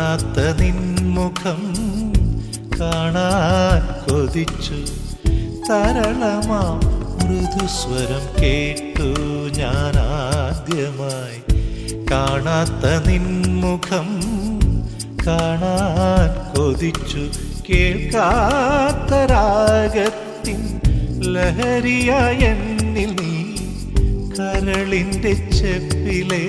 കാണാത്ത നിൻമുഖം കാണാൻ കൊതിച്ചു തരളമാ മൃദുസ്വരം കേട്ടു ഞാൻ ആദ്യമായി കാണാത്ത നിൻമുഖം കാണാൻ കൊതിച്ചു കേൾക്കാത്ത രാഗത്തിൻ ലഹരിയായ എന്നിൽ നീ കരളിന്റെ ചെപ്പിലെ